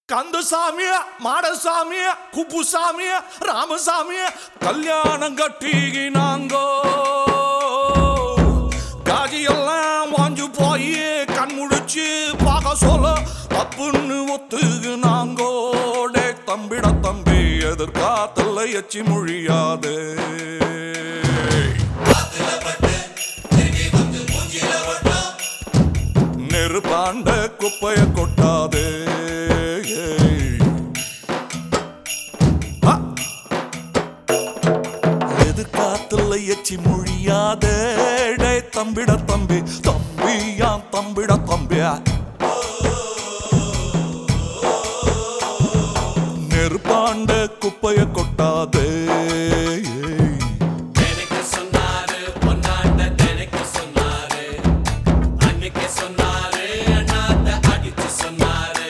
கந்தசாமி மாடசாமி குப்புசாமி ராமசாமி கல்யாணம் கட்டிக்கினாங்கோ காஜியெல்லாம் வாஞ்சு போய் கண் முழிச்சு பார்க்க சொல்ல தப்புன்னு ஒத்துக்குனாங்கோ டே தம்பிட தம்பி எதிர்காத்தல்ல எச்சி மொழியாது நெருப்பாண்ட குப்பைய கொட்டாதே ஆ! எதிர்காத்துல எச்சி மொழியாதே டே தம்பிட தம்பி தம்பியா தம்பிட தம்பியா நெருப்பாண்ட குப்பைய கொட்டாதே எனக்கு சொன்னாரு பொன்னாட்ட எனக்கு சொன்னாரு அன்னைக்கு சொன்னாரு அண்ணாத்த அடிச்சு சொன்னாரு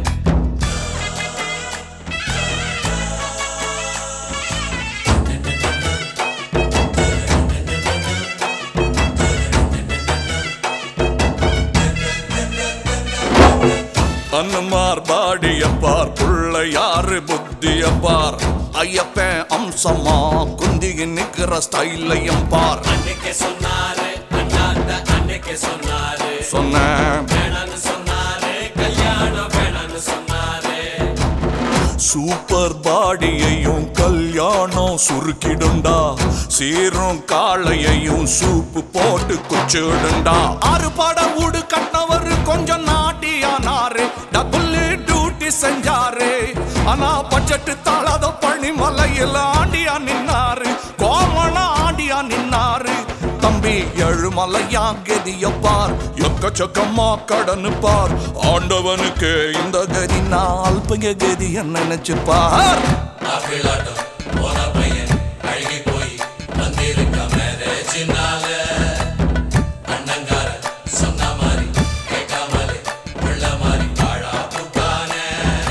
அன்னமார் பாடியப்பார் புள்ள யாரு புத்தியப்பார் ஐயப்பன் அம்சமா குந்திகி நிக்கிற ஸ்டைலையும் பார் அன்னைக்கு சொன்னாரு அண்ணாத்த அன்னைக்கு சொன்னாரு சொன்னேன் வேணான்னு சொன்னாரு கல்யாணம் வேணான்னு சொன்னாரு சூப்பர் பாடியையும் கல்யாணம் சுருக்கிடுண்டா சீரும் காளையையும் சூப்பு போட்டு குச்சிடுண்டா ஆறு பாட ஊடு கட்டினவர் கொஞ்சம் நாட்டியானாரு டபுள் டியூட்டி செஞ்சாரு ஆனா பட்ஜெட் தாளாத பழனி மலையில் ஆண்டியா நின்னாரு கோமண ஆண்டியா நின்னாரு தம்பி எழுமலையா கதிய பார் எக்கச்சக்கமா கடனு பார் ஆண்டவனுக்கு இந்த கதி நாள் பைய கதி நினைச்சு பார் ஆப்பிளாட்டம் போன பையன் அழுகி போய் வந்திருக்க மேரேஜினால அண்ணங்கார சொன்ன மாதிரி கேட்காமலே உள்ள மாதிரி பாழா புட்டானே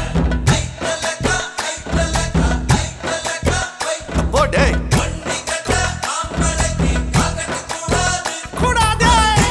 போடே கூடாதே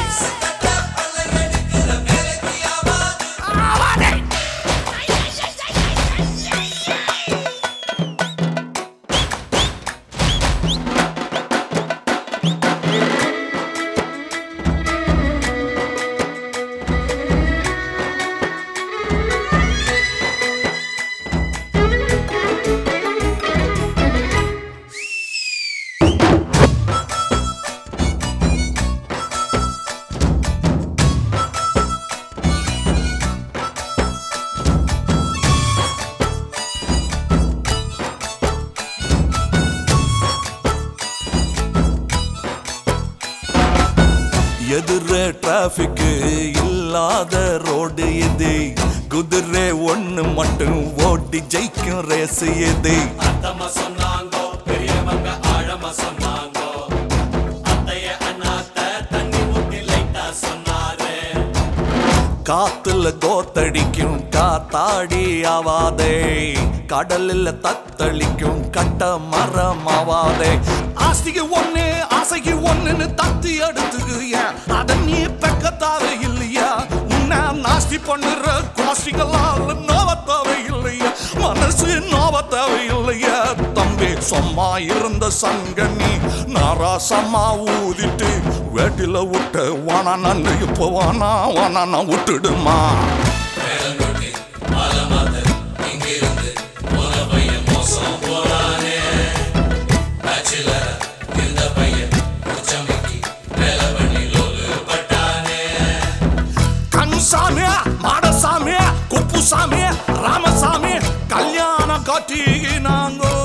எதிர டிராபிக் இல்லாத ரோடு இது குதிரை ஒண்ணு மட்டும் ஓட்டி ஜெயிக்கும் ரேஸ் இது அத்தம்மா சொன்னாங்கோ பெரியவங்க ஆழமா சொன்னாங்கோ அத்தைய அண்ணாத்த தண்ணி ஊத்தி லைட்டா சொன்னாரு காத்துல கோத்தடிக்கும் காத்தாடி ஆவாதே கடலில் தத்தளிக்கும் கட்ட மரம் ஆவாதே ஆஸ்திக்கு ஒண்ணு ஆசைக்கு ஒண்ணுன்னு தத்தி எடுத்துக்குய அத நீ பெக்கத்தாவே இல்லையா உன்னை நாஸ்தி பண்ணுற கோஷ்டிகளால் நோவத்தாவே இல்லையா மனசு நோவத்தாவே இல்லையா தம்பி சும்மா இருந்த சங்கனி நாராசமா ஊதிட்டு வேட்டில விட்டு வானா நான் இப்போ வானா வானா நான் விட்டுடுமா வேலங்கொட்டி மாலமாத இங்கிருந்து போன பையன் மோசம் போறானே பேச்சுலரா இருந்த பையன் உச்சமிக்கி வேலை பண்ணி லோலு பட்டானே கன்சாமி மாடசாமி குப்புசாமி ராமசாமி கல்யாணம் கட்டினாங்கோ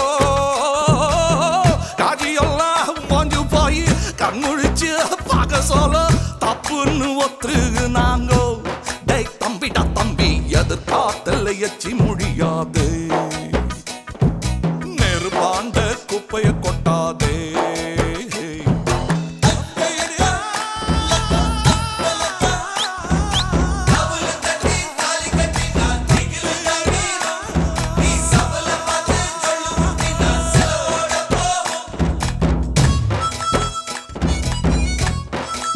காஜியெல்லாம் வாஞ்சு போய் கண்முழிச்சு பார்க்க சொல்ல தப்புன்னு ஒத்துக்குனாங்கோ டேய் தம்பிடா தம்பி எதிர்பார்த்தல எச்சி முடியாது நெருப்பாண்ட குப்பைய கொட்டாதே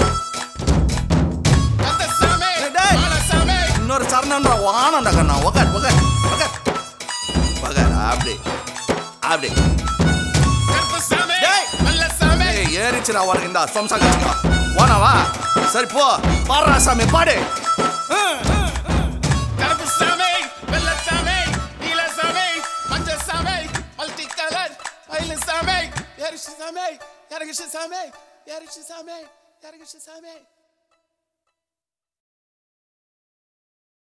இன்னொரு சரணம் வானண்டா கண்ணா உக்கார் உக்கார் உக்கார் உக்கார் அப்படி அப்படி கருப்பசாமி டேய். நல்லசாமி ஏய் ஏறிச்சுடா உனக்கு இந்த சொம்சா கட்சிக்கோ போனவா சரி போ பாடுறா சாமி பாடு கருப்பசாமி வெள்ளசாமி நீலசாமி மஞ்சசாமி மல்டி கலர் மயிலசாமி யாரிஷசாமி யாரிஷசாமி யாரிஷசாமி யாரிஷசாமி